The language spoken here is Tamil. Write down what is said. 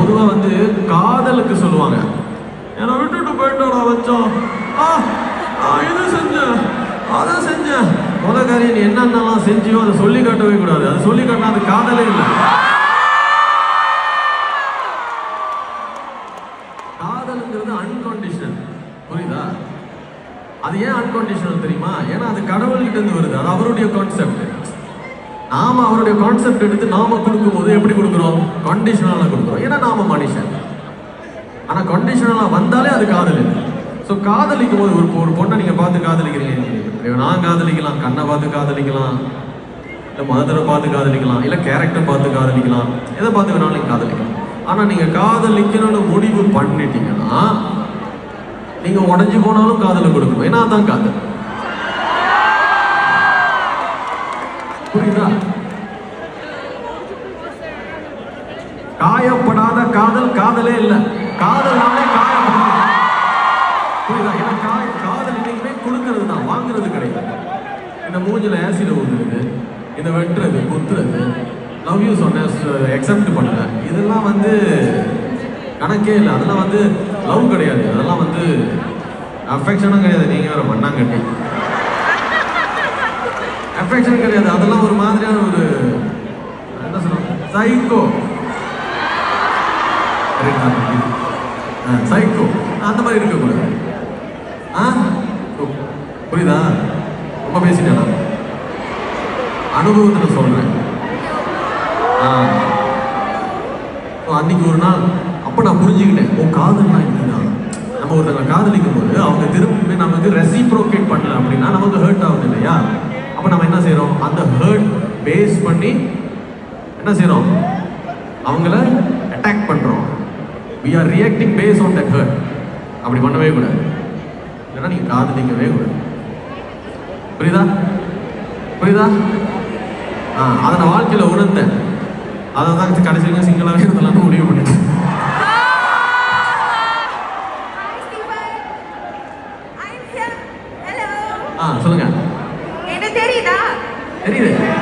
பொதுவா வந்து காதலுக்கு சொல்லுவாங்க என்னை விட்டுட்டு போயிட்டோடா வச்சோம் ஆ ஆ, இது செஞ்சேன் அதை செஞ்சேன் முத காரியம் நீ என்னென்னலாம் செஞ்சியோ அதை சொல்லி காட்டவே கூடாது அது சொல்லி காட்டினா அது காதலே இல்லை காதலுங்கிறது அன்கண்டிஷனல் புரியுதா அது ஏன் அன்கண்டிஷனல் தெரியுமா ஏன்னா அது கடவுள்கிட்ட இருந்து வருது அது அவருடைய கான்செப்ட் நாம அவருடைய கான்செப்ட் எடுத்து நாம கொடுக்கும்போது எப்படி கொடுக்குறோம் கண்டிஷனலாக கொடுக்குறோம் ஏன்னா நாம மனுஷன் ஆனா கண்டிஷனலாக வந்தாலே அது காதல் இல்லை ஸோ காதலிக்கும் போது ஒரு ஒரு பொண்ணை நீங்க பார்த்து காதலிக்கிறீங்க நான் காதலிக்கலாம் கண்ணை பார்த்து காதலிக்கலாம் இல்லை மதரை பார்த்து காதலிக்கலாம் இல்லை கேரக்டர் பார்த்து காதலிக்கலாம் எதை பார்த்து வேணாலும் நீங்க காதலிக்கலாம் ஆனா நீங்க காதலிக்கணும்னு முடிவு பண்ணிட்டீங்கன்னா நீங்க உடஞ்சு போனாலும் காதலை கொடுக்கணும் ஏன்னா அதான் காதல் புரியுதா காயப்படாத காதல் காதலே இல்லை காதல்னாலே காயப்படும் புரியுதா ஏன்னா காய காதல் இன்னைக்குமே கொடுக்கறது தான் வாங்குறது கிடையாது இந்த மூஞ்சில ஆசிட் ஊதுறது இந்த வெட்டுறது குத்துறது லவ் யூ சொன்ன எக்ஸப்ட் பண்ணல இதெல்லாம் வந்து கணக்கே இல்லை அதெல்லாம் வந்து லவ் கிடையாது அதெல்லாம் வந்து அஃபெக்ஷனும் கிடையாது நீங்க வேற மண்ணாங்கட்டி அஃபெக்ஷன் கிடையாது அதெல்லாம் ஒரு மாதிரியான ஒரு என்ன சொல்லுவாங்க சைக்கோ சைக்கோ அந்த மாதிரி இருக்கக்கூடாது ஆ ஓ, புரியுதா ரொம்ப பேசிட்டேனா அனுபவத்தில் சொல்றேன் ஆ ஓ, அன்னைக்கு ஒரு நாள் அப்போ நான் புரிஞ்சுக்கிட்டேன் ஓ காதல்னா இதுதான் நம்ம ஒருத்தவங்க காதலிக்கும் போது அவங்க திரும்பி நமக்கு ரெசிப்ரோகேட் பண்ணல அப்படின்னா நமக்கு ஹர்ட் ஆகுது இல்லையா அப்போ நம்ம என்ன செய்றோம் அந்த ஹர்ட் பேஸ் பண்ணி என்ன செய்றோம் அவங்கள அட்டாக் பண்றோம் we are reacting based on that hurt அப்படி பண்ணவே கூடாது இல்லைன்னா நீங்க காதலிக்கவே கூடாது புரியுதா புரியுதா ஆ அதை நான் வாழ்க்கையில் உணர்ந்தேன் அதை தான் கடைசி வரைக்கும் சிங்கிளாகவே இருந்தலாம்னு முடிவு பண்ணிட்டேன் ஆ சொல்லுங்க என்ன தெரியுதா தெரியுது